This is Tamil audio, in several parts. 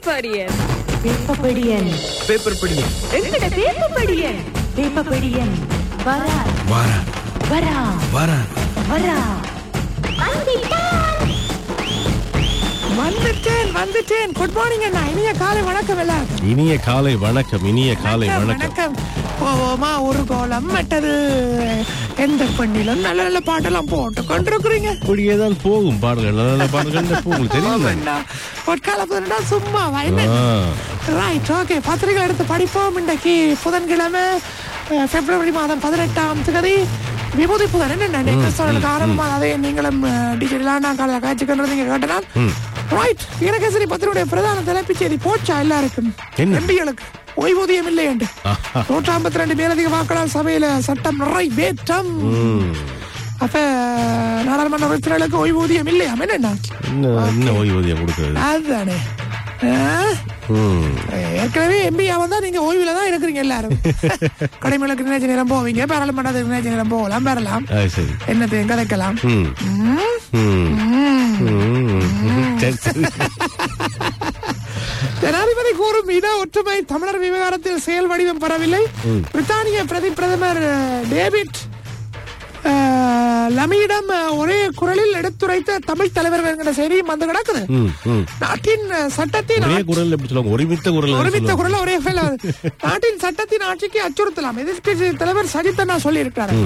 படியன் வேப்பப்படியன் பேப்பர் படிங்க எங்கட வேப்பப்படியன் வேப்பப்படியன் வரா வாரா வரா வாரா வரா வந்துட்டேன் வந்துட்டேன் குட் மார்னிங் அண்ணா இனிய காலை வணக்கம் எல்லாம் இனிய காலை வணக்கம் இனிய காலை வணக்கம் வணக்கம் போவோமா ஒரு கோலம் மட்டது எந்த பண்ணிலும் நல்ல நல்ல பாட்டெல்லாம் போட்டு கொண்டிருக்கிறீங்க இப்படியே தான் போகும் பாடல்கள் நல்ல நல்ல பாடல்கள் தான் போகும் தெரியும் அண்ணா, பொற்காலத்துல சும்மா என்ன ஆ, ரைட் ஓகே பத்திரிகை எடுத்து படிப்போம் இன்றைக்கு புதன்கிழமை அஹ், பிப்ரவரி மாதம் பதினெட்டாம் தேதி விபூதி புதன் என்ன கிறிஸ்தவர்களுக்கு ஆரம்பமாக அதை நீங்களும் டிஜிட்டலான கால காட்சிக்கின்றது நீங்க கேட்டனால் ரைட் இனகேசரி பத்திரிகையுடைய பிரதான தலைப்புச் செய்தி போச்சா எல்லாருக்கும் என்ன? எம்பிகளுக்கு ஓய்வூதியம் இல்லை என்று நூற்றி ஐம்பத்தி ரெண்டு மேலதிக வாக்காளர் சபையில சட்டம் நிறைவேற்றம் ம். அப்ப நாடாளுமன்ற உறுப்பினர்களுக்கு ஓய்வூதியம் இல்லையா என்ன இன்னும் இன்னும் ஓய்வூதியம் கொடுக்கறது அதுதானே ஆ? ம். ஏற்கனவே எம்பி வந்தா நீங்க ஓய்வுல தான் இருக்கிறீங்க எல்லாரும் கடைமலுக்கு நினைச்ச நேரம் போவீங்க பாராளுமன்றத்துக்கு நினைச்ச நேரம் போகலாம் பெறலாம் அது சரி என்னத்தையும் கதைக்கலாம் ம். ம். ம். ம். சரி சரி ஜனாதிபதி கூறும் இன ஒற்றுமை தமிழர் விவகாரத்தில் செயல் வடிவம் பெறவில்லை பிரித்தானிய பிரதி பிரதமர் அஹ், டேவிட் அஹ், லமியிடம் அஹ், ஒரே குரலில் எடுத்துரைத்த தமிழ் தலைவர் என்கிற செய்தியும் வந்து கிடக்குது ம். ம். நாட்டின் அஹ், சட்டத்தின் ஒரே குரல் எப்படி சொல்லுவாங்க ஒருமித்த குரல் ஒருமித்த குரல் ஒரே fail ஆகுது. நாட்டின் சட்டத்தின் ஆட்சிக்கு அச்சுறுத்தலாம் எதிர்க்கட்சி தலைவர் சஜித் அண்ணா சொல்லி இருக்கிறார்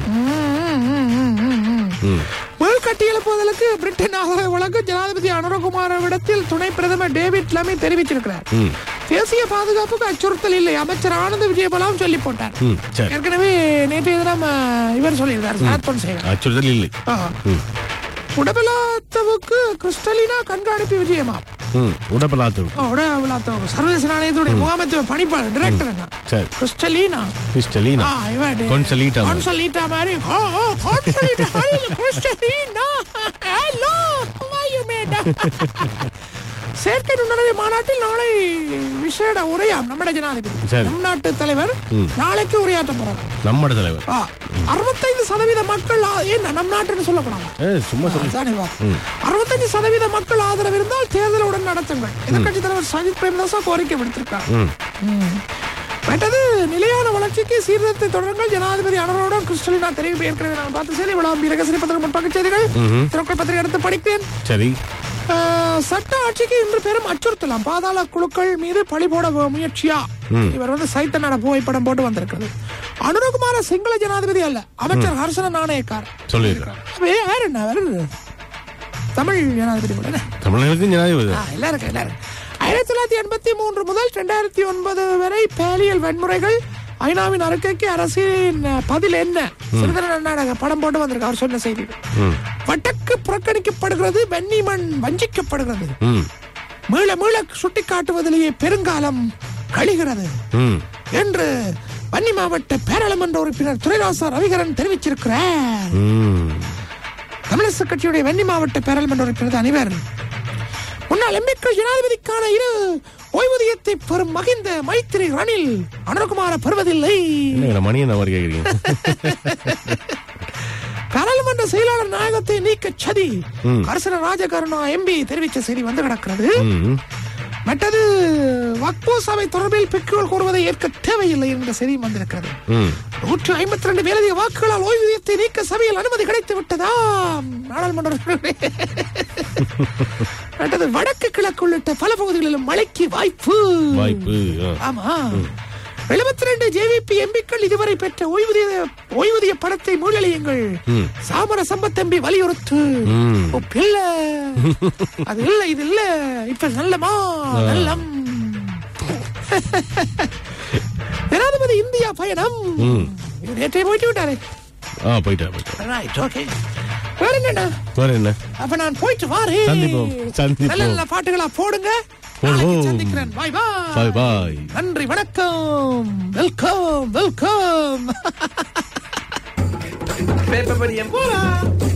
உள்கட்டி எழுப்புவதற்கு பிரிட்டன் ஆதரவு வழக்கு ஜனாதிபதி அனுரகுமாரவிடத்தில் துணை பிரதமர் டேவிட் லமி தெரிவிச்சிருக்கிறார் தேசிய பாதுகாப்புக்கு அச்சுறுத்தல் இல்லை அமைச்சர் ஆனந்த் விஜயபாலாம் சொல்லி போட்டார் ம். சரி ஏற்கனவே நேற்றைய தினம் அஹ், இவர் சொல்லியிருந்தார் சரத் பொன்சேகா அச்சுறுத்தல் இல்லை ஆ. உடபலாத்தவுக்கு கிறிஸ்டலினா கண்காணிப்பு விஜயமா ம். உடப்பலாத்து ஆ, உடபலாத்தவு சர்வதேச நாணயத்துடைய முகாமைத்துவ பணிப்பாளர் டிரெக்டர் என்ன சரி கிறிஸ்டலினா கிறிஸ்டலீனா ஆ, இவன் டி- கொன்சலீட்டா மாதிரி. கொன்சலீட்டா மாதிரி ஆ, ஆ, கொன்சலீட்டா மாதிரி கிறிஸ்டலினா ஹலோ வாயுமேடா செயற்கை நுண்ணறிவு மாநாட்டில் நாளை விசேட உரையாம் நம்ம ஜனாதிபதி சரி. நம் நாட்டு தலைவர் நாளைக்கு உரையாற்ற போறார் நம்மட தலைவர் ஆ, அறுபத்தைந்து சதவீத மக்கள் ஆ- ஏன் நம் நாட்டுன்னு சொல்லக்கூடாது ஏ, சும்மா சொல்லு அதானே வா. அறுபத்தஞ்சு சதவீத மக்கள் ஆதரவு இருந்தால் தேர்தலுடன் நடத்துங்கள் எதிர்கட்சி தலைவர் சஜித் பிரேமதாசா கோரிக்கை விடுத்திருக்கார் ம். மற்றது நிலையான வளர்ச்சிக்கு சீர்திருத்த தொடருங்கள் ஜனாதிபதி அனரோடன் கிறிஸ்டலினா தெரிவிப்பு ஏற்கனவே நான் பார்த்து செய்தி விழாம் இரகசிய பத்திரிகை முற்பக்க செய்திகள் திறக்கை பத்திரிகை எடுத்து படித்தேன் சரி ஆஹ், சட்ட ஆட்சிக்கு இன்று பெரும் அச்சுறுத்தலாம் பாதாள குழுக்கள் மீது பழி போட வ- முயற்சியா இவர் வந்து சைத்தனோட புகைப்படம் போட்டு வந்திருக்கிறது அனுரகுமார சிங்கள ஜனாதிபதி அல்ல அமைச்சர் ஹர்ஷன நாணயக்கார் சொல்லியிருக்கிறேன் அப்ப யார் என்ன வருது தமிழ் ஜனாதிபதி கூட என்ன? தமிழர்களுக்கு ஜனாதிபதி ஆ, எல்லாரும் எல்லாரும் ஆயிரத்தி தொள்ளாயிரத்தி எண்பத்தி மூன்று முதல் ரெண்டாயிரத்தி ஒன்பது வரை பாலியல் வன்முறைகள் ஐநாவின் அறிக்கைக்கு அரசின் அஹ், பதில் என்ன சிறுதரன் நாடக படம் போட்டு வந்திருக்கு அவர் சொன்ன செய்தி வட்டக்கு புறக்கணிக்கப்படுகிறது வெண்ணிமண் வஞ்சிக்கப்படுகிறது ம் மீள மீள சுட்டி காட்டுவதிலேயே பெருங்காலம் கழிகிறது ம் என்று வன்னி மாவட்ட பாராளுமன்ற உறுப்பினர் துரைராசா ரவிகரன் தெரிவிச்சிருக்கிறார் ம் தமிழரசு கட்சியுடைய வெண்ணி மாவட்ட பாராளுமன்ற உறுப்பினர் தான் இவர் முன்னாள் எம்பிக்கள் ஜனாதிபதிக்கான இரு ஓய்வூதியத்தை பெறும் மகிந்த மைத்திரி ரணில் அனுகுமார பெறுவதில்லை என்னங்க மணி என்ன மாதிரி கேக்குறீங்க பாராளுமன்ற செயலாளர் நாயகத்தை நீக்க சதி அரசன ராஜகருணா எம்பி தெரிவித்த செய்தி வந்து கிடக்கிறது ம் மற்றது வக்போ சபை தொடர்பில் பெற்றோர் கூறுவதை ஏற்க தேவையில்லை என்ற செய்தி வந்திருக்கிறது ம் நூற்று ஐம்பத்தி ரெண்டு மேலதிக வாக்குகளால் ஓய்வூதியத்தை நீக்க சபையில் அனுமதி கிடைத்து விட்டதாம் நாடாளுமன்ற உறுப்பினர்களே. அடுத்தது வடக்கு கிழக்கு உள்ளிட்ட பல பகுதிகளிலும் மழைக்கு வாய்ப்பு வாய்ப்பு ஆ. ஆமா எழுபத்தி ரெண்டு ஜேவிபி எம்பிக்கள் இதுவரை பெற்ற ஓய்வூதிய ஓய்வூதிய பணத்தை முன்னிலையுங்கள் சாமர சம்பத்தம்பி வலியுறுத்து ம். ஓ, பிள்ள அது இல்ல இது இல்ல இப்ப நல்லமா நல்லம் ஜனாதிபதி இந்தியா பயணம் இவர் நேற்றே போயிட்டு விட்டாரு ஆ போயிட்டா போயிட்டா ரைட் ஓகே வேற என்னண்ணா வேற என்ன அப்ப நான் போயிட்டு வாரேன் சந்திப்போம், சந்திப்போம். நல்ல நல்ல பாட்டுகளா போடுங்க போடுவோம். நாளைக்கு சந்திக்கிறேன் பாய் பாய் பாய் பாய் நன்றி வணக்கம் வெல்கம் வெல்கம் பேப்பர் படிங்க போலாம்